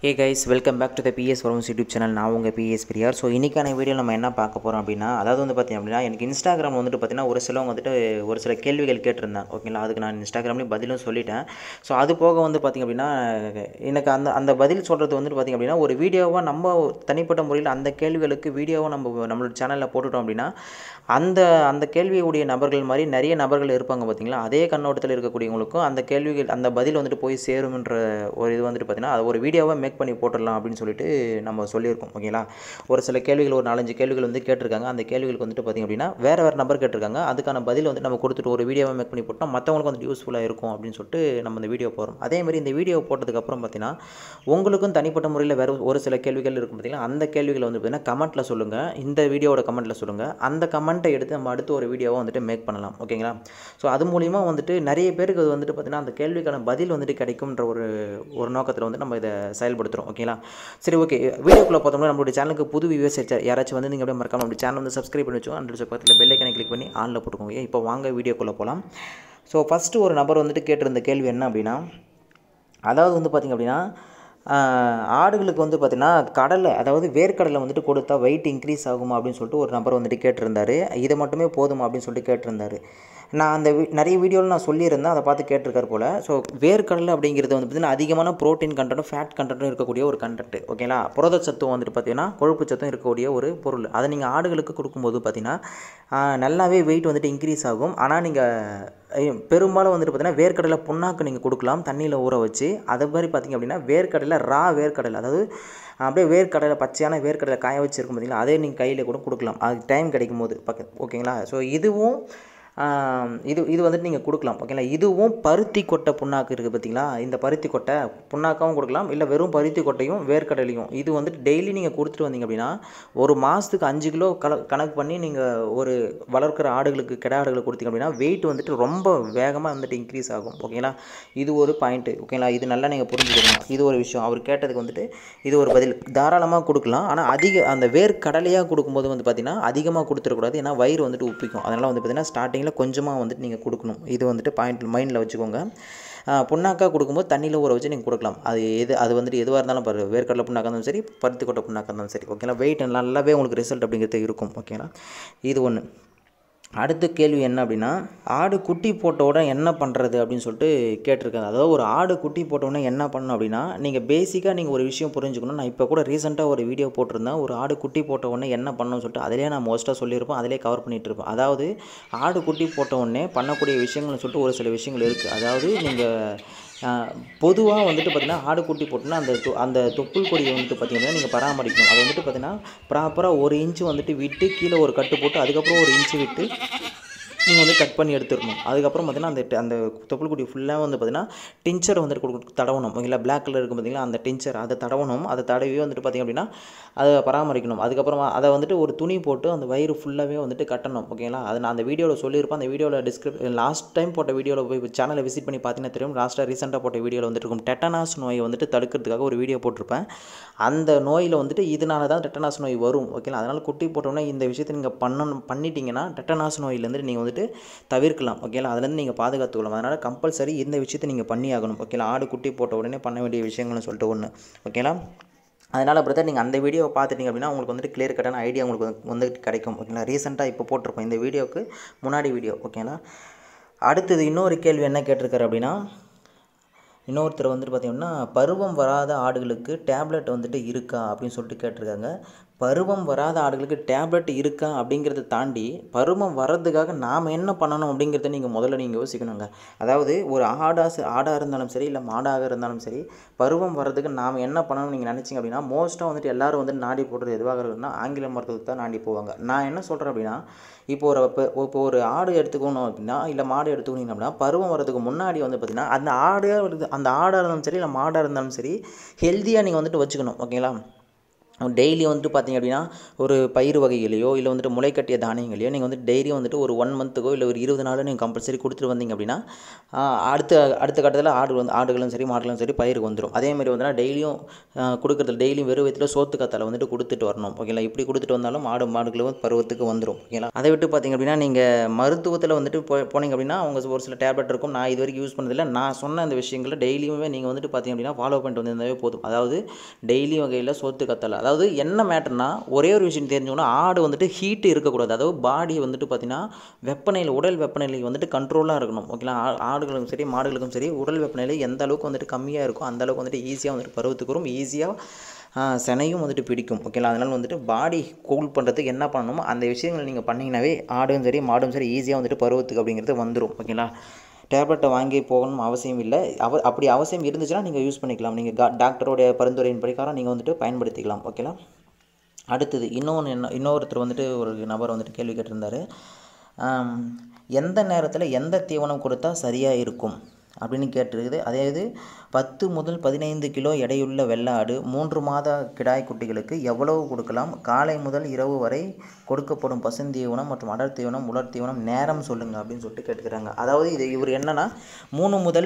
A guys welcome back to the PS farmers YouTube channel நான் உங்கள் PS பிரியார் so இன்றைக்கான வீடியோ நம்ம என்ன பார்க்க போகிறோம் அப்படின்னா அதாவது வந்து பார்த்திங்க அப்படின்னா எனக்கு இன்ஸ்டாகிராம் வந்துட்டு பார்த்திங்கன்னா ஒரு சிலவங்க வந்துட்டு ஒரு சில கேள்விகள் கேட்டிருந்தாங்க ஓகேங்களா அதுக்கு நான் இன்ஸ்டாகிராம்லேயும் பதிலும் சொல்லிட்டேன் ஸோ அது போக வந்து பார்த்திங்க அப்படின்னா எனக்கு அந்த அந்த பதில் சொல்கிறது வந்துட்டு பார்த்திங்க அப்படின்னா ஒரு வீடியோவாக நம்ம தனிப்பட்ட முறையில் அந்த கேள்விகளுக்கு வீடியோவை நம்ம நம்மளோட சேனலில் போட்டுட்டோம் அப்படின்னா அந்த அந்த கேள்வியுடைய நபர்கள் மாதிரி நிறைய நபர்கள் இருப்பாங்க பார்த்தீங்களா அதே கண்ணோட்டத்தில் இருக்கக்கூடியவங்களுக்கும் அந்த கேள்விகள் அந்த பதில் வந்துட்டு போய் சேரும்ன்ற ஒரு இது வந்துட்டு பார்த்திங்கன்னா அது ஒரு வீடியோவாக மேக் பண்ணி போட்டுடலாம் அப்படின்னு சொல்லிட்டு நம்ம சொல்லியிருக்கோம் ஓகேங்களா ஒரு சில கேள்விகள் ஒரு நாலஞ்சு கேள்விகள் வந்து கேட்டிருக்காங்க அந்த கேள்விகளுக்கு வந்துட்டு பார்த்திங்க அப்படின்னா வேறு வேறு நம்பர் கேட்டிருக்காங்க அதுக்கான பதில் வந்து நம்ம கொடுத்துட்டு ஒரு வீடியோவை மேக் பண்ணி போட்டோம் மற்றவங்களுக்கு வந்து யூஸ்ஃபுல்லாக இருக்கும் அப்படின்னு சொல்லிட்டு நம்ம இந்த வீடியோ போகிறோம் அதேமாதிரி இந்த வீடியோ போட்டதுக்கப்புறம் பார்த்தீங்கன்னா உங்களுக்கும் தனிப்பட்ட முறையில் வேறு ஒரு சில கேள்விகள் இருக்கும் பார்த்தீங்கன்னா அந்த கேள்விகளை வந்து பார்த்தீங்கன்னா கமெண்ட்டில் சொல்லுங்கள் இந்த வீடியோவோட கமெண்ட்டில் சொல்லுங்கள் அந்த கமெண்ட்டை எடுத்து நம்ம அடுத்து ஒரு வீடியோவை வந்துட்டு மேக் பண்ணலாம் ஓகேங்களா ஸோ அது மூலிமா வந்துட்டு நிறைய பேருக்கு அது வந்துட்டு பார்த்திங்கன்னா அந்த கேள்விக்கான பதில் வந்துட்டு கிடைக்கும்ன்ற ஒரு ஒரு நோக்கத்தில் வந்து நம்ம இதை செயல்படுத்துகிறோம் ஓகேங்களா சரி ஓகே வீடியோக்குள்ளே பார்த்தோம்னா நம்மளுடைய சேனலுக்கு புது வியூவர்ஸ் யாராச்சும் வந்து நீங்கள் அப்படியே மறக்காம நம்ம சேனல் வந்து சப்ஸ்கிரைப் பண்ணி வச்சோம் அந்த பக்கத்தில் பெல் ஐக்கனை கிளிக் பண்ணி ஆனில் போட்டுக்கோங்க இப்போ வாங்க வீடியோக்குள்ளே போகலாம் ஸோ ஃபஸ்ட்டு ஒரு நபர் வந்துட்டு கேட்டிருந்த கேள்வி என்ன அப்படின்னா அதாவது வந்து பார்த்திங்க அப்படின்னா ஆஹ், ஆடுகளுக்கு வந்து பார்த்திங்கன்னா கடலை அதாவது வேர்க்கடலை வந்துட்டு கொடுத்தா வெயிட் இன்க்ரீஸ் ஆகுமா அப்படின்னு சொல்லிட்டு ஒரு நபர் வந்துட்டு கேட்டிருந்தாரு இது மட்டுமே போதுமா அப்படின்னு சொல்லிட்டு கேட்டிருந்தாரு நான் அந்த வி- நிறைய வீடியோவில் நான் சொல்லியிருந்தேன் அதை பார்த்து கேட்டிருக்காரு போல் ஸோ வேர்க்கடலை அப்படிங்கிறது வந்து பார்த்திங்கன்னா அதிகமான ப்ரோட்டீன் கண்டென்ட்டும் ஃபேட் கண்டென்ட்டும் இருக்கக்கூடிய ஒரு கண்டென்ட் ஓகேங்களா புரதச்சத்தும் வந்துட்டு பார்த்திங்கன்னா கொழுப்பு சத்தும் இருக்கக்கூடிய ஒரு பொருள் அதை நீங்கள் ஆடுகளுக்கு கொடுக்கும்போது பார்த்திங்கன்னா ஆஹ், நல்லாவே வெயிட் வந்துட்டு இன்க்ரீஸ் ஆகும் ஆனால் நீங்கள் பெரும்பாலும் வந்துட்டு பார்த்தீங்கன்னா வேர்க்கடலை புண்ணாக்கு நீங்கள் கொடுக்கலாம் தண்ணியில் ஊற வச்சு அது மாதிரி பார்த்தீங்க அப்படின்னா வேர்க்கடலை ரா வேர்க்கடலை அதாவது அப்படியே வேர்க்கடலை பச்சையான வேர்க்கடலை காய வச்சுருக்கும் பார்த்தீங்களா அதே நீங்கள் கையில் கூட கொடுக்கலாம் அது டைம் கிடைக்கும் போது பக்க ஓகேங்களா ஸோ இதுவும் ஆம், இது இது வந்துட்டு நீங்கள் கொடுக்கலாம் ஓகேங்களா இதுவும் பருத்தி கொட்டை புண்ணாக்கு இருக்குது பார்த்தீங்களா இந்த பருத்தி கொட்டை புண்ணாக்காவும் கொடுக்கலாம் இல்லை வெறும் பருத்தி கொட்டையும் வேர்க்கடலையும் இது வந்துட்டு டெய்லி நீங்கள் கொடுத்துட்டு வந்தீங்க அப்படின்னா ஒரு மாதத்துக்கு அஞ்சு கிலோ கல கணக்கு பண்ணி நீங்கள் ஒரு வளர்க்குற ஆடுகளுக்கு கிடா ஆடுகளுக்கு கொடுத்தீங்க அப்படின்னா வெயிட் வந்துட்டு ரொம்ப வேகமாக வந்துட்டு இன்க்ரீஸ் ஆகும் ஓகேங்களா இது ஒரு பாயிண்ட்டு ஓகேங்களா இது நல்லா நீங்கள் புரிஞ்சுக்கணும் இது ஒரு விஷயம் அவர் கேட்டதுக்கு வந்துட்டு இது ஒரு பதில் தாராளமாக கொடுக்கலாம் ஆனால் அதிக அந்த வேர்க்கடலையாக கொடுக்கும்போது வந்து பார்த்திங்கன்னா அதிகமாக கொடுத்துடக்கூடாது ஏன்னா வயிறு வந்துட்டு உப்பிக்கும் அதனால் வந்து பார்த்திங்கன்னா ஸ்டார்டிங்கில் கொஞ்சமாக வந்துட்டு நீங்கள் கொடுக்கணும் இது வந்துட்டு பாயிண்ட் மைண்டில் வச்சுக்கோங்க ஆஹ் புண்ணாக்கா கொடுக்கும்போது தண்ணியில் ஊற வச்சு நீங்கள் கொடுக்கலாம் அது எது அது வந்துட்டு எதுவாக இருந்தாலும் பாரு வேர்க்கடலை புண்ணாக்கா இருந்தாலும் சரி பருத்தி கொட்டை புண்ணாக்கா இருந்தாலும் சரி ஓகேங்களா வெயிட் நல்லாவே உங்களுக்கு ரிசல்ட் அப்படிங்கிறது இருக்கும் ஓகேங்களா இது ஒன்று அடுத்த கேள்வி என்ன அப்படின்னா ஆடு குட்டி போட்ட உடனே என்ன பண்ணுறது அப்படின்னு சொல்லிட்டு கேட்டிருக்காங்க அதாவது ஒரு ஆடு குட்டி போட்ட உடனே என்ன பண்ணணும் அப்படின்னா நீங்கள் பேசிக்காக நீங்கள் ஒரு விஷயம் புரிஞ்சுக்கணும் நான் இப்போ கூட ரீசெண்டாக ஒரு வீடியோ போட்டிருந்தேன் ஒரு ஆடு குட்டி போட்ட உடனே என்ன பண்ணணும்னு சொல்லிட்டு அதிலே நான் மோஸ்ட்டாக சொல்லியிருப்பேன் அதிலே கவர் பண்ணிகிட்டு இருப்பேன் அதாவது ஆடு குட்டி போட்ட உடனே பண்ணக்கூடிய விஷயங்கள்னு சொல்லிட்டு ஒரு சில விஷயங்கள் இருக்குது அதாவது நீங்கள் பொதுவாக வந்துட்டு பார்த்தீங்கன்னா ஆடு குட்டி போட்டுனா அந்த தொ- அந்த தொப்புள் கொடியை வந்துட்டு பார்த்தீங்கன்னா நீங்கள் பராமரிக்கணும் அது வந்துட்டு பார்த்தீங்கன்னா ப்ராப்பராக ஒரு இன்ச்சு வந்துட்டு விட்டு கீழே ஒரு கட்டு போட்டு அதுக்கப்புறம் ஒரு இன்ச்சு விட்டு நீங்கள் வந்து கட் பண்ணி எடுத்துடணும் அதுக்கப்புறம் பார்த்தீங்கன்னா அந்த ட- அந்த தொப்புள் கொடி ஃபுல்லாக வந்து பார்த்தீங்கன்னா டிஞ்சர் வந்துட்டு கொடுக்க தடவணும் ஓகேங்களா பிளாக் கலர் இருக்கும் பார்த்தீங்களா அந்த டிஞ்சர் அதை தடவணும் அதை தடவி வந்துட்டு பார்த்தீங்க அப்படின்னா அதை பராமரிக்கணும் அதுக்கப்புறமா அதை வந்துட்டு ஒரு துணி போட்டு அந்த வயிறு ஃபுல்லாகவே வந்துட்டு கட்டணும் ஓகேங்களா அதை நான் அந்த வீடியோவில் சொல்லியிருப்பேன் அந்த வீடியோவில் டிஸ்கிரிப் லாஸ்ட் டைம் போட்ட வீடியோவில் போய் சேனலை விசிட் பண்ணி பார்த்தீங்கன்னா தெரியும் லாஸ்ட்டாக ரீசெண்டாக போட்ட வீடியோவில் வந்துட்டு இருக்கும் டெட்டனாஸ் நோயை வந்துட்டு தடுக்கிறதுக்காக ஒரு வீடியோ போட்டிருப்பேன் அந்த நோயில் வந்துட்டு இதனால தான் டெட்டனாஸ் நோய் வரும் ஓகேங்களா அதனால் குட்டி போட்டோன்னே இந்த விஷயத்தை நீங்கள் பண்ணணும் பண்ணிட்டீங்கன்னா டெட்டனாஸ் நோயிலேருந்து நீங்கள் வந்துட்டு தவிர்க்கலாம் ஓகேங்களா அதுலேருந்து நீங்கள் பாதுகாத்துக்கலாம் அதனால் கம்பல்சரி இந்த விஷயத்தை நீங்கள் பண்ணி ஆகணும் ஓகேங்களா ஆடு குட்டி போட்ட உடனே பண்ண வேண்டிய விஷயங்கள்னு சொல்லிட்டு ஒன்று ஓகேங்களா அதனால் பிரதர் நீங்கள் அந்த வீடியோவை பார்த்துட்டீங்க அப்படின்னா உங்களுக்கு வந்துட்டு கிளியர் கட்டான ஐடியா உங்களுக்கு வந்து- வந்துட்டு கிடைக்கும் ஓகேங்களா ரீசெண்டாக இப்போ போட்டிருப்போம் இந்த வீடியோவுக்கு முன்னாடி வீடியோ ஓகேங்களா அடுத்தது இன்னொரு கேள்வி என்ன கேட்டிருக்காரு அப்படின்னா இன்னொருத்தர் வந்துட்டு பார்த்தீங்கன்னா பருவம் வராத ஆடுகளுக்கு டேப்லெட் வந்துட்டு இருக்கா அப்படின்னு சொல்லிட்டு கேட்டிருக்காங்க பருவம் வராத ஆடுகளுக்கு டேப்லெட் இருக்கா அப்படிங்கிறத தாண்டி பருவம் வர்றதுக்காக நாம் என்ன பண்ணணும் அப்படிங்கிறத நீங்கள் முதல்ல நீங்கள் யோசிக்கணுங்க அதாவது ஒரு ஆடா ச- ஆடாக இருந்தாலும் சரி இல்லை மாடாக இருந்தாலும் சரி பருவம் வர்றதுக்கு நாம் என்ன பண்ணணும்னு நீங்கள் நினச்சிங்க அப்படின்னா மோஸ்ட்டாக வந்துட்டு எல்லாரும் வந்துட்டு நாடி போடுறது எதுவாக இருக்குன்னா ஆங்கில மருத்துவத்தை தான் நாடி போவாங்க நான் என்ன சொல்கிறேன் அப்படின்னா இப்போ ஒரு இப்போ இப்போ ஒரு ஆடு எடுத்துக்கணும் அப்படின்னா இல்லை மாடு எடுத்துக்கணும் அப்படின்னா பருவம் வரதுக்கு முன்னாடி வந்து பார்த்திங்கன்னா அந்த ஆடு வருது அந்த ஆடாக இருந்தாலும் சரி இல்லை மாடாக இருந்தாலும் சரி ஹெல்த்தியாக நீங்கள் வந்துட்டு வச்சுக்கணும் ஓகேங்களா டெய்லி வந்துட்டு பார்த்தீங்க அப்படின்னா ஒரு பயிர் வகைகளையோ இல்லை வந்துட்டு முளைக்கட்டிய தானியங்களையோ நீங்கள் வந்து டெய்லியும் வந்துட்டு ஒரு ஒன் மந்த்துக்கோ இல்லை ஒரு இருபது நாளோ நீங்கள் கம்பல்சரி கொடுத்துட்டு வந்தீங்க அப்படின்னா ஆஹ், அடுத்த அடுத்த கட்டத்தில் ஆடு வந்து ஆடுகளும் சரி மாடுகளும் சரி பயிருக்கு வந்துடும் அதே மாதிரி வந்துன்னா டெய்லியும் கொடுக்குறது டெய்லியும் வெறும் வயிற்றுல சோத்து கத்தால வந்துட்டு கொடுத்துட்டு வரணும் ஓகேங்களா இப்படி கொடுத்துட்டு வந்தாலும் ஆடு மாடுகளும் பருவத்துக்கு வந்துடும் ஓகேங்களா அதை விட்டு பார்த்தீங்க அப்படின்னா நீங்கள் மருத்துவத்தில் வந்துட்டு போ போனீங்க அப்படின்னா அவங்க ஒரு சில டேப்லெட் இருக்கும் நான் இது வரைக்கும் யூஸ் பண்ணதில்லை நான் சொன்ன அந்த விஷயங்களை டெய்லியுமே நீங்கள் வந்துட்டு பார்த்தீங்க அப்படின்னா ஃபாலோ பண்ணிட்டு வந்திருந்தாவே போதும் அதாவது டெய்லி வகையில் சோத்து கத்தலை அதாவது என்ன மேட்டர்னா ஒரே ஒரு விஷயம் தெரிஞ்சுக்கணும் ஆடு வந்துட்டு ஹீட்டு இருக்கக்கூடாது அதாவது பாடி வந்துட்டு பார்த்தீங்கன்னா வெப்பநிலை உடல் வெப்பநிலை வந்துட்டு கண்ட்ரோலாக இருக்கணும் ஓகேங்களா ஆ- ஆடுகளுக்கும் சரி மாடுகளுக்கும் சரி உடல் வெப்பநிலை எந்த அளவுக்கு வந்துட்டு கம்மியாக இருக்கும் அந்த அளவுக்கு வந்துட்டு ஈஸியாக வந்துட்டு பருவத்துக்கு வரும் ஈஸியாக செனையும் வந்துட்டு பிடிக்கும் ஓகேங்களா அதனால் வந்துட்டு பாடி கூல் பண்ணுறதுக்கு என்ன பண்ணணுமோ அந்த விஷயங்களை நீங்கள் பண்ணிங்கனாவே ஆடும் சரி மாடும் சரி ஈஸியாக வந்துட்டு பருவத்துக்கு அப்படிங்கிறது வந்துடும் ஓகேங்களா டேப்லெட்டை வாங்கி போகணும் அவசியம் இல்லை அவ அப்படி அவசியம் இருந்துச்சுன்னா நீங்கள் யூஸ் பண்ணிக்கலாம் நீங்கள் கா டாக்டருடைய பரிந்துரையின் பிரகாரம் நீங்கள் வந்துட்டு பயன்படுத்திக்கலாம் ஓகேங்களா அடுத்தது இன்னொன்று என்ன இன்னொருத்தர் வந்துட்டு ஒரு நபர் வந்துட்டு கேள்வி கேட்டிருந்தாரு ஆம், எந்த நேரத்தில் எந்த தீவனம் கொடுத்தா சரியாக இருக்கும் அப்படின்னு கேட்டிருக்குது அதாவது பத்து முதல் பதினைந்து கிலோ எடையுள்ள வெள்ளாடு மூன்று மாத கிடாய் குட்டிகளுக்கு எவ்வளவு கொடுக்கலாம் காலை முதல் இரவு வரை கொடுக்கப்படும் பசுந்தீவனம் மற்றும் அடர் தீவனம் உலர் தீவனம் நேரம் சொல்லுங்கள் அப்படின்னு சொல்லிட்டு கேட்டுக்கிறாங்க அதாவது இது இவர் என்னன்னா மூணு முதல்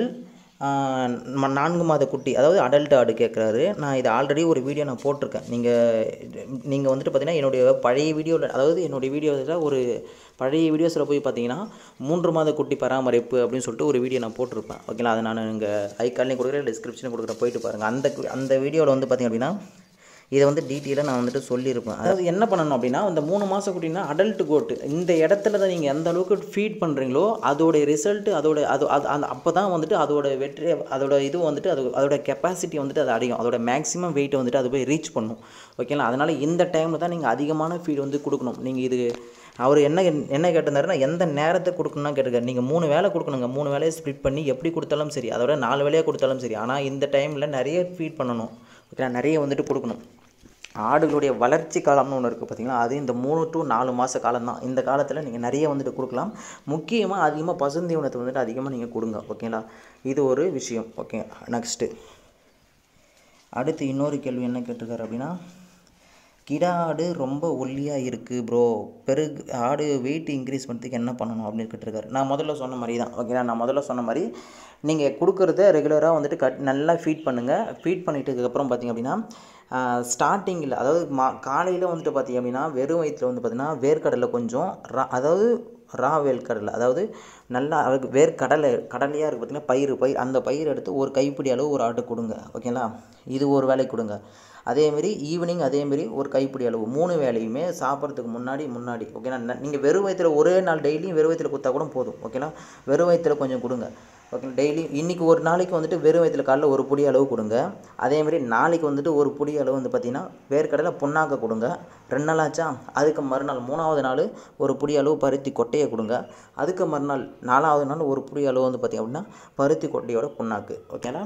ஆஹ் ம- நான்கு மாத குட்டி அதாவது அடல்ட் ஆடு கேட்குறாரு நான் இது ஆல்ரெடி ஒரு வீடியோ நான் போட்டிருக்கேன் நீங்கள் நீங்கள் வந்துட்டு பார்த்தீங்கன்னா என்னுடைய பழைய வீடியோவில் அதாவது என்னுடைய வீடியோவில் ஒரு பழைய வீடியோஸில் போய் பார்த்தீங்கன்னா மூன்று மாத குட்டி பராமரிப்பு அப்படின்னு சொல்லிட்டு ஒரு வீடியோ நான் போட்டிருப்பேன் ஓகேங்களா அதை நான் இங்கே ஐக்கால்லையும் கொடுக்குறேன் டிஸ்கிரிப்ஷனில் கொடுக்குறேன் போயிட்டு பாருங்கள் அந்த அந்த வீடியோவில் வந்து பார்த்தீங்க அப்படின்னா இதை வந்து டீட்டெயிலாக நான் வந்துட்டு சொல்லியிருப்பேன் அதாவது என்ன பண்ணணும் அப்படின்னா அந்த மூணு மாதம் குட்டினா அடல்ட் கோட்டு இந்த இடத்துல தான் நீங்கள் எந்த அளவுக்கு ஃபீட் பண்ணுறீங்களோ அதோடைய ரிசல்ட் அதோட அது அது அந்த அப்போ தான் வந்துட்டு அதோட வெற்றி அதோட இது வந்துட்டு அது அதோட கெப்பாசிட்டி வந்துட்டு அது அடையும் அதோட மேக்ஸிமம் வெயிட்டை வந்துட்டு அது போய் ரீச் பண்ணும் ஓகேங்களா அதனால் இந்த டைமில் தான் நீங்கள் அதிகமான ஃபீட் வந்து கொடுக்கணும் நீங்கள் இது அவர் என்ன என்ன கேட்டிருந்தாருன்னா எந்த நேரத்தை கொடுக்கணும்னா கேட்டிருக்காரு நீங்கள் மூணு வேளை கொடுக்கணுங்க மூணு வேலையை ஸ்ப்ளிட் பண்ணி எப்படி கொடுத்தாலும் சரி அதோட நாலு வேலையாக கொடுத்தாலும் சரி ஆனால் இந்த டைமில் நிறைய ஃபீட் பண்ணணும் ஓகேங்களா நிறைய வந்துட்டு கொடுக்கணும் ஆடுகளுடைய வளர்ச்சி காலம்னு ஒன்று இருக்குது பார்த்தீங்களா அது இந்த மூணு டு நாலு மாத காலம் தான் இந்த காலத்தில் நீங்கள் நிறைய வந்துட்டு கொடுக்கலாம் முக்கியமாக அதிகமாக பசுந்தீவனத்தை வந்துட்டு அதிகமாக நீங்கள் கொடுங்க ஓகேங்களா இது ஒரு விஷயம் ஓகே நெக்ஸ்ட்டு அடுத்து இன்னொரு கேள்வி என்ன கேட்டிருக்காரு அப்படின்னா கிடா ஆடு ரொம்ப ஒல்லியாக இருக்குது ப்ரோ பெருகு ஆடு வெயிட் இன்க்ரீஸ் பண்ணுறதுக்கு என்ன பண்ணணும் அப்படின்னு கேட்டிருக்காரு நான் முதல்ல சொன்ன மாதிரி தான் ஓகேங்களா நான் முதல்ல சொன்ன மாதிரி நீங்கள் கொடுக்குறத ரெகுலராக வந்துட்டு கட் நல்லா ஃபீட் பண்ணுங்கள் ஃபீட் பண்ணிட்டதுக்கப்புறம் பார்த்தீங்க அப்படின்னா ஸ்டார்டிங்கில் அதாவது மா காலையில் வந்துட்டு பார்த்தீங்க அப்படின்னா வெறும் வயிற்றில் வந்து பார்த்தீங்கன்னா வேர்க்கடலை கொஞ்சம் ரா அதாவது ரா வேர்க்கடலை அதாவது நல்லா அதுக்கு வேர்க்கடலை கடலையாக இருக்குது பார்த்தீங்கன்னா பயிர் பயிர் அந்த பயிர் எடுத்து ஒரு கைப்பிடி அளவு ஒரு ஆட்டு கொடுங்க ஓகேங்களா இது ஒரு வேலை கொடுங்க அதேமாரி ஈவினிங் அதேமாரி ஒரு கைப்பிடி அளவு மூணு வேலையுமே சாப்பிட்றதுக்கு முன்னாடி முன்னாடி ஓகேங்களா நீங்கள் வெறும் வயிற்றில் ஒரே நாள் டெய்லியும் வெறும் வயிற்றில் கொடுத்தா கூட போதும் ஓகேங்களா வெறும் வயிற்றில் கொஞ்சம் கொடுங்க ஓகே டெய்லி இன்றைக்கி ஒரு நாளைக்கு வந்துட்டு வெறும் வயிற்றில் காலைல ஒரு புடி அளவு கொடுங்க அதேமாரி நாளைக்கு வந்துட்டு ஒரு புடி அளவு வந்து பார்த்திங்கன்னா வேர்க்கடலை புண்ணாக்க கொடுங்க ரெண்டு நாள் ஆச்சா அதுக்கு மறுநாள் மூணாவது நாள் ஒரு புடி அளவு பருத்தி கொட்டையை கொடுங்க அதுக்கு மறுநாள் நாலாவது நாள் ஒரு புடி அளவு வந்து பார்த்திங்க அப்படின்னா பருத்தி கொட்டையோட புண்ணாக்கு ஓகேங்களா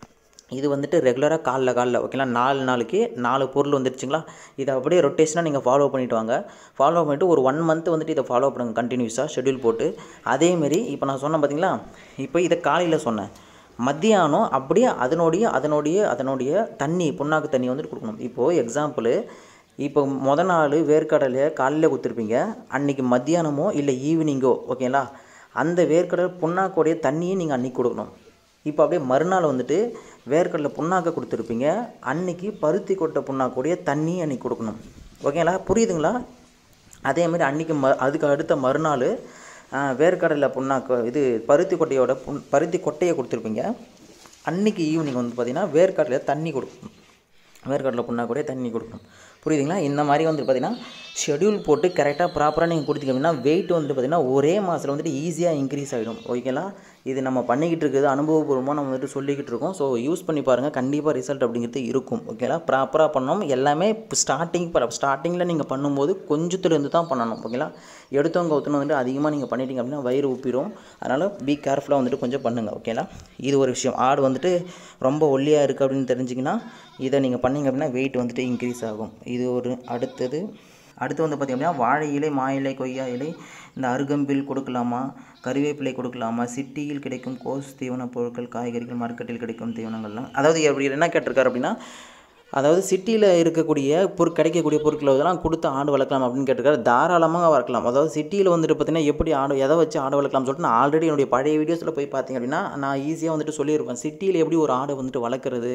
இது வந்துட்டு ரெகுலராக காலைல காலைல ஓகேங்களா நாலு நாளைக்கு நாலு பொருள் வந்துருச்சுங்களா இதை அப்படியே ரொட்டேஷனாக நீங்கள் ஃபாலோ பண்ணிட்டு வாங்க ஃபாலோ பண்ணிவிட்டு ஒரு ஒன் மந்த் வந்துட்டு இதை ஃபாலோ பண்ணுங்க கண்டினியூஸாக ஷெட்யூல் போட்டு அதேமாரி இப்போ நான் சொன்னேன் பார்த்தீங்களா இப்போ இதை காலையில் சொன்னேன் மத்தியானம் அப்படியே அதனுடைய அதனுடைய அதனுடைய தண்ணி புண்ணாக்கு தண்ணி வந்துட்டு கொடுக்கணும் இப்போது எக்ஸாம்பிள் இப்போ முத நாள் வேர்க்கடலையை காலையில் கொடுத்துருப்பீங்க அன்றைக்கி மத்தியானமோ இல்லை ஈவினிங்கோ ஓகேங்களா அந்த வேர்க்கடலை புண்ணாக்குடைய தண்ணியை நீங்கள் அன்றைக்கி கொடுக்கணும் இப்போ அப்படியே மறுநாள் வந்துட்டு வேர்க்கடலை புண்ணாக்க கொடுத்துருப்பீங்க அன்னைக்கு பருத்தி கொட்டை புண்ணாக்குடைய தண்ணி அன்னைக்கு கொடுக்கணும் ஓகேங்களா புரியுதுங்களா அதேமாதிரி அன்றைக்கி ம அதுக்கு அடுத்த மறுநாள் வேர்க்கடலை புண்ணாக்கு இது பருத்தி கொட்டையோட புண் பருத்தி கொட்டையை கொடுத்துருப்பீங்க அன்னைக்கு ஈவினிங் வந்து பார்த்திங்கன்னா வேர்க்கடலையில் தண்ணி கொடுக்கணும் வேர்க்கடலை புண்ணாக்குடைய தண்ணி கொடுக்கணும் புரியுதுங்களா இந்த மாதிரி வந்து பார்த்தீங்கன்னா ஷெட்யூல் போட்டு கரெக்டாக ப்ராப்பராக நீங்கள் கொடுத்தீங்க அப்படின்னா வெயிட் வந்து பார்த்திங்கன்னா ஒரே மாதத்தில் வந்துட்டு ஈஸியாக இன்க்ரீஸ் ஆகிடும் ஓகேங்களா இது நம்ம பண்ணிக்கிட்டு இருக்குது அனுபவபூர்வமாக நம்ம வந்துட்டு சொல்லிக்கிட்டு இருக்கோம் ஸோ யூஸ் பண்ணி பாருங்கள் கண்டிப்பாக ரிசல்ட் அப்படிங்கிறது இருக்கும் ஓகேங்களா ப்ராப்பராக பண்ணணும் எல்லாமே ஸ்டார்டிங் ஸ்டார்டிங்கில் நீங்கள் பண்ணும்போது கொஞ்சத்துலேருந்து தான் பண்ணணும் ஓகேங்களா எடுத்தவங்க ஒருத்தவங்க வந்துட்டு அதிகமாக நீங்கள் பண்ணிட்டீங்க அப்படின்னா வயிறு உப்பிடும் அதனால் பி கேர்ஃபுல்லாக வந்துட்டு கொஞ்சம் பண்ணுங்கள் ஓகேங்களா இது ஒரு விஷயம் ஆடு வந்துட்டு ரொம்ப ஒல்லியாக இருக்குது அப்படின்னு தெரிஞ்சிங்கன்னா இதை நீங்கள் பண்ணீங்க அப்படின்னா வெயிட் வந்துட்டு இன்க்ரீஸ் ஆகும் இது ஒரு அடுத்தது அடுத்து வந்து பார்த்திங்க அப்படின்னா வாழை இலை மா இலை கொய்யா இலை இந்த அருகம்பில் கொடுக்கலாமா கறிவேப்பிலை கொடுக்கலாமா சிட்டியில் கிடைக்கும் கோஸ் தீவன பொருட்கள் காய்கறிகள் மார்க்கெட்டில் கிடைக்கும் தீவனங்கள்லாம் அதாவது அப்படி என்ன கேட்டிருக்காரு அப்படின்னா அதாவது சிட்டியில் இருக்கக்கூடிய பொருள் கிடைக்கக்கூடிய பொருட்களை இதெல்லாம் கொடுத்து ஆடு வளர்க்கலாம் அப்படின்னு கேட்டிருக்காரு தாராளமாக வளர்க்கலாம் அதாவது சிட்டியில் வந்துட்டு பார்த்தீங்கன்னா எப்படி ஆடு எதை வச்சு ஆடு வளர்க்கலாம்னு சொல்லிட்டு நான் ஆல்ரெடி என்னுடைய பழைய வீடியோஸில் போய் பார்த்தீங்க அப்படின்னா நான் ஈஸியாக வந்துட்டு சொல்லியிருப்பேன் சிட்டியில் எப்படி ஒரு ஆடு வந்துட்டு வளர்க்குறது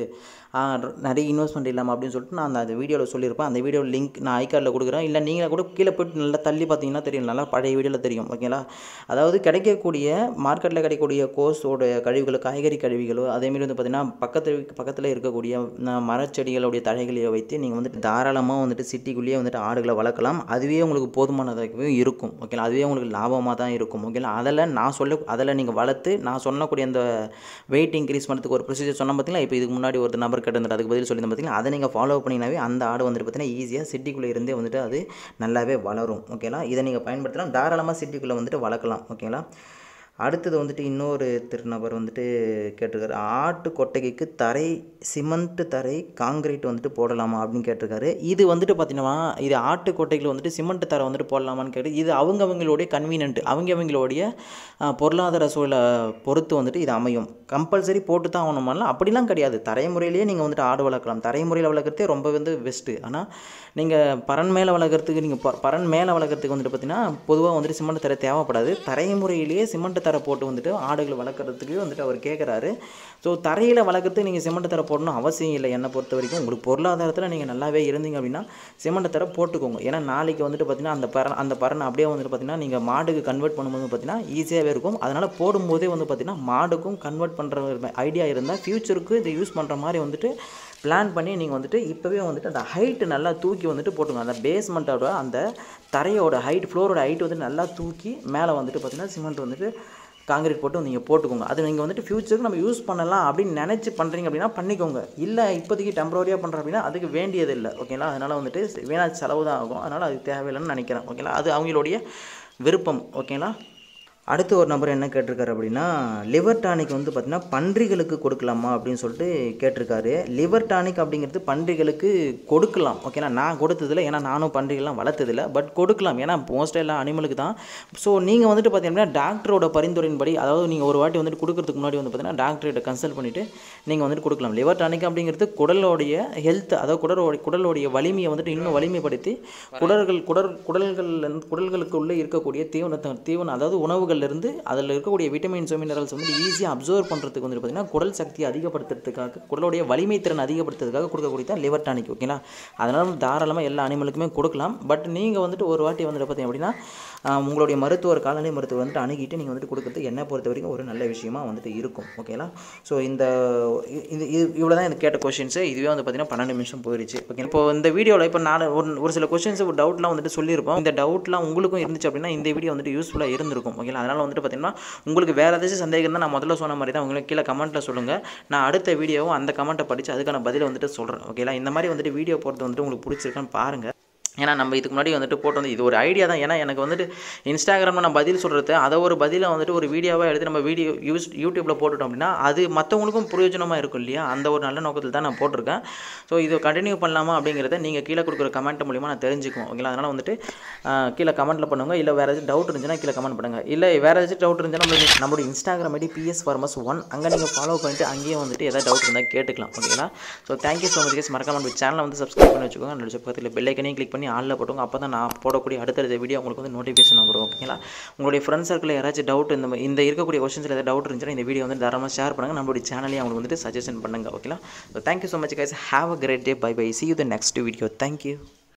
நிறைய இன்வெஸ்ட்மெண்ட் இல்லாமல் அப்படின்னு சொல்லிட்டு நான் அந்த வீடியோவில் சொல்லியிருப்பேன் அந்த வீடியோ லிங்க் நான் ஐகார்டில் கொடுக்குறேன் இல்லை நீங்கள் கூட கீழே போய்ட்டு நல்லா தள்ளி பார்த்தீங்கன்னா தெரியும் நல்லா பழைய வீடியோவில் தெரியும் ஓகேங்களா அதாவது கிடைக்கக்கூடிய மார்க்கெட்டில் கிடைக்கக்கூடிய கோஸோட கழிவுகள் காய்கறி கழிவுகளோ அதேமாரி வந்து பார்த்திங்கன்னா பக்கத்து பக்கத்தில் இருக்கக்கூடிய மரச்செடிகளுடைய தழைகளை வைத்து நீங்கள் வந்துட்டு தாராளமாக வந்துட்டு சிட்டிக்குள்ளேயே வந்துட்டு ஆடுகளை வளர்க்கலாம் அதுவே உங்களுக்கு போதுமானதாகவே இருக்கும் ஓகேங்களா அதுவே உங்களுக்கு லாபமாக தான் இருக்கும் ஓகேங்களா அதில் நான் சொல்ல அதில் நீங்கள் வளர்த்து நான் சொன்னக்கூடிய அந்த வெயிட் இன்க்ரீஸ் பண்ணுறதுக்கு ஒரு ப்ரொசீஜர் சொன்ன பார்த்தீங்களா இப்போ இதுக்கு முன்னாடி ஒரு நம்பர் கேட்டிருந்தார் அதுக்கு பதில் சொல்லியிருந்தேன் பார்த்தீங்களா அதை நீங்கள் ஃபாலோ பண்ணிங்கனாவே அந்த ஆடு வந்துட்டு பார்த்தீங்கன்னா ஈஸியாக சிட்டிக்குள்ளே இருந்தே வந்துட்டு அது நல்லாவே வளரும் ஓகேங்களா இதை நீங்கள் பயன்படுத்தலாம் தாராளமாக சிட்டிக்குள்ளே வந்துட்டு வளர்க்கலாம் ஓகேங்களா அடுத்தது வந்துட்டு இன்னொரு திருநபர் வந்துட்டு கேட்டிருக்காரு ஆட்டு கொட்டகைக்கு தரை சிமெண்ட் தரை காங்கிரீட் வந்துட்டு போடலாமா அப்படின்னு கேட்டிருக்காரு இது வந்துட்டு பார்த்தீங்கன்னா இது ஆட்டு கொட்டைகள் வந்துட்டு சிமெண்ட் தரை வந்துட்டு போடலாமான்னு கேட்டு இது அவங்க அவங்களுடைய கன்வீனியன்ட் அவங்க அவங்களுடைய பொருளாதார சூழலை பொறுத்து வந்துட்டு இது அமையும் கம்பல்சரி போட்டு தான் ஆகணுமாலாம் அப்படிலாம் கிடையாது தரைமுறையிலேயே நீங்கள் வந்துட்டு ஆடு வளர்க்கலாம் தரைமுறையில் வளர்க்குறதே ரொம்ப வந்து பெஸ்ட்டு ஆனால் நீங்கள் பரன் மேலே வளர்க்குறதுக்கு நீங்கள் பரன் மேலே வளர்க்குறதுக்கு வந்துட்டு பார்த்தீங்கன்னா பொதுவாக வந்துட்டு சிமெண்ட் தரை தேவைப்படாது தரைமுறையிலேயே சிமெண்ட் தரை போட்டு வந்துட்டு ஆடுகள் வளர்க்குறதுக்கு வந்துட்டு அவர் கேட்குறாரு ஸோ தரையில் வளர்க்குறதுக்கு நீங்கள் சிமெண்ட் தரை போடணும் அவசியம் இல்லை என்னை பொறுத்த வரைக்கும் உங்களுக்கு பொருளாதாரத்தில் நீங்கள் நல்லாவே இருந்தீங்க அப்படின்னா சிமெண்ட் தரை போட்டுக்கோங்க ஏன்னா நாளைக்கு வந்துட்டு பார்த்தீங்கன்னா அந்த பரன் அந்த பரனை அப்படியே வந்துட்டு பார்த்தீங்கன்னா நீங்கள் மாடுக்கு கன்வெர்ட் பண்ணும்போது பார்த்தீங்கன்னா ஈஸியாகவே இருக்கும் அதனால் போடும்போதே வந்து பார்த்தீங்கன்னா மாடுக்கும் கன்வெர்ட் பண்ணுற ஐடியா இருந்தால் ஃப்யூச்சருக்கு இதை யூஸ் பண்ணுற மாதிரி வந்துட்டு பிளான் பண்ணி நீங்கள் வந்துட்டு இப்போவே வந்துட்டு அந்த ஹைட்டு நல்லா தூக்கி வந்துட்டு போட்டுங்க அந்த பேஸ்மெண்ட்டோட அந்த தரையோட ஹைட் ஃப்ளோரோட ஹைட் வந்து நல்லா தூக்கி மேலே வந்துட்டு பார்த்தீங்கன்னா சிமெண்ட் வந்துட்டு காங்கிரீட் போட்டு நீங்கள் போட்டுக்கோங்க அது நீங்கள் வந்துட்டு ஃப்யூச்சருக்கு நம்ம யூஸ் பண்ணலாம் அப்படின்னு நினச்சி பண்ணுறீங்க அப்படின்னா பண்ணிக்கோங்க இல்லை இப்போதைக்கு டெம்பரரியாக பண்ணுறோம் அப்படின்னா அதுக்கு வேண்டியது இல்லை ஓகேங்களா அதனால் வந்துட்டு வீணா செலவு தான் ஆகும் அதனால் அது தேவையில்லைன்னு நினைக்கிறேன் ஓகேங்களா அது அவங்களுடைய விருப்பம் ஓகேங்களா அடுத்து ஒரு நபர் என்ன கேட்டிருக்காரு அப்படின்னா லிவர் டானிக் வந்து பார்த்திங்கன்னா பன்றிகளுக்கு கொடுக்கலாமா அப்படின்னு சொல்லிட்டு கேட்டிருக்காரு லிவர் டானிக் அப்படிங்கிறது பன்றிகளுக்கு கொடுக்கலாம் ஓகேனா நான் கொடுத்ததில்ல ஏன்னா நானும் பன்றிகள்லாம் வளர்த்ததில்ல பட் கொடுக்கலாம் ஏன்னா மோஸ்ட்டாக எல்லாம் அனிமலுக்கு தான் ஸோ நீங்கள் வந்துட்டு பார்த்தீங்கன்னா டாக்டரோட பரிந்துரையின்படி அதாவது நீங்கள் ஒரு வாட்டி வந்துட்டு கொடுக்கறதுக்கு முன்னாடி வந்து பார்த்தீங்கன்னா டாக்டர்கிட்ட கன்சல்ட் பண்ணிவிட்டு நீங்கள் வந்துட்டு கொடுக்கலாம் லிவர் டானிக் அப்படிங்கிறது குடலோடைய ஹெல்த் அதாவது குடலோடைய குடலோடைய வலிமையை வந்துட்டு இன்னும் வலிமைப்படுத்தி குடல்கள் குடல் குடல்கள் குடல்களுக்குள்ளே இருக்கக்கூடிய தீவனத்தை தீவனம் அதாவது உணவுகள் இருந்து அதில் இருக்கக்கூடிய விட்டமின்ஸ் மினரல்ஸ் வந்து ஈஸியாக அப்சர்வ் பண்ணுறதுக்கு வந்து பார்த்தீங்கன்னா குடல் சக்தியை அதிகப்படுத்துறதுக்காக குடலுடைய வலிமை திறன் அதிகப்படுத்துறதுக்காக கொடுக்கக்கூடிய தான் லிவர் டானிக் ஓகேங்களா அதனால் தாராளமாக எல்லா அனிமலுக்குமே கொடுக்கலாம் பட் நீங்கள் வந்துட்டு ஒரு வாட்டி வந்துட்டு பார்த்தீங்க அப்படின்னா உங்களுடைய மருத்துவர் கால்நடை மருத்துவர் வந்துட்டு அணுகிட்டு நீங்கள் வந்துட்டு கொடுக்குறது என்னை பொறுத்த வரைக்கும் ஒரு நல்ல விஷயமா வந்துட்டு இருக்கும் ஓகேங்களா ஸோ இந்த இது இது இவ்வளோ தான் எனக்கு கேட்ட கொஷின்ஸு இதுவே வந்து பார்த்தீங்கன்னா பன்னெண்டு நிமிஷம் போயிடுச்சு ஓகே இப்போ இந்த வீடியோவில் இப்போ நான் ஒரு ஒரு சில கொஷின்ஸ் ஒரு டவுட்லாம் வந்துட்டு சொல்லியிருப்போம் இந்த டவுட்லாம் உங்களுக்கும் இருந்துச்சு அப்படின்னா இந்த வீடியோ வந்துட்டு யூஸ்ஃபுல்லாக இருந்திருக்கும் ஓகேங்களா அதனால் வந்துட்டு பார்த்தீங்கன்னா உங்களுக்கு வேறு ஏதாச்சும் சந்தேகம் தான் நான் முதல்ல சொன்ன மாதிரி தான் உங்களுக்கு கீழே கமெண்ட்டில் சொல்லுங்கள் நான் அடுத்த வீடியோவும் அந்த கமெண்ட்டை படித்து அதுக்கான பதிலை வந்துட்டு சொல்கிறேன் ஓகேங்களா இந்த மாதிரி வந்துட்டு வீடியோ போகிறது வந்துட்டு உங்களுக்கு பிடிச்சிருக்கான்னு பாருங்கள் ஏன்னா நம்ம இதுக்கு முன்னாடி வந்துட்டு போட்டு வந்து இது ஒரு ஐடியா தான் ஏன்னா எனக்கு வந்துட்டு இன்ஸ்டாகிராமில் நான் பதில் சொல்கிறது அதை ஒரு பதிலை வந்துட்டு ஒரு வீடியோவாக எடுத்து நம்ம வீடியோ யூஸ் யூடியூப்பில் போட்டுட்டோம் அப்படின்னா அது மற்றவங்களுக்கும் பிரயோஜனமாக இருக்கும் இல்லையா அந்த ஒரு நல்ல நோக்கத்தில் தான் நான் போட்டிருக்கேன் ஸோ இது கண்டினியூ பண்ணலாமா அப்படிங்கிறத நீங்கள் கீழே கொடுக்குற கமெண்ட் மூலிமா நான் தெரிஞ்சுக்குவோம் ஓகேங்களா அதனால் வந்துட்டு கீழே கமெண்ட்டில் பண்ணுங்கள் இல்லை வேறு ஏதாச்சும் டவுட் இருந்துச்சுன்னா கீழே கமெண்ட் பண்ணுங்கள் இல்லை வேறு ஏதாச்சும் டவுட் இருந்துச்சுன்னா நம்மளுடைய நம்மளுடைய Instagram ID PS farmers one அங்கே நீங்கள் ஃபாலோ பண்ணிட்டு அங்கேயே வந்துட்டு ஏதாவது டவுட் இருந்தால் கேட்டுக்கலாம் ஓகேங்களா so thank you so much guys மறக்காம நம்ம சேனலை வந்து சப்ஸ்கிரைப் பண்ணி வச்சுக்கோங்க என்னோட பக்கத்தில் பெல்லைக்கனையும் கிளிக் பண்ணி ஆளில் போட்டுங்க அப்போ தான் நான் போடக்கூடிய அடுத்தடுத்த வீடியோ உங்களுக்கு வந்து நோட்டிஃபிகேஷன் வரும் ஓகேங்களா உங்களுடைய ஃப்ரெண்ட்ஸ் சர்க்கிளில் யாராச்சும் டவுட் இந்த இந்த இருக்கக்கூடிய கொஸ்டின்ஸில் ஏதாவது டவுட் இருந்துச்சுன்னா இந்த வீடியோ வந்து தாராளமாக ஷேர் பண்ணுங்கள் நம்மளுடைய சேனலையும் அவங்களுக்கு வந்துட்டு சஜஷன் பண்ணுங்கள் ஓகேங்களா so thank you so much guys have a great day bye bye see you the next video thank you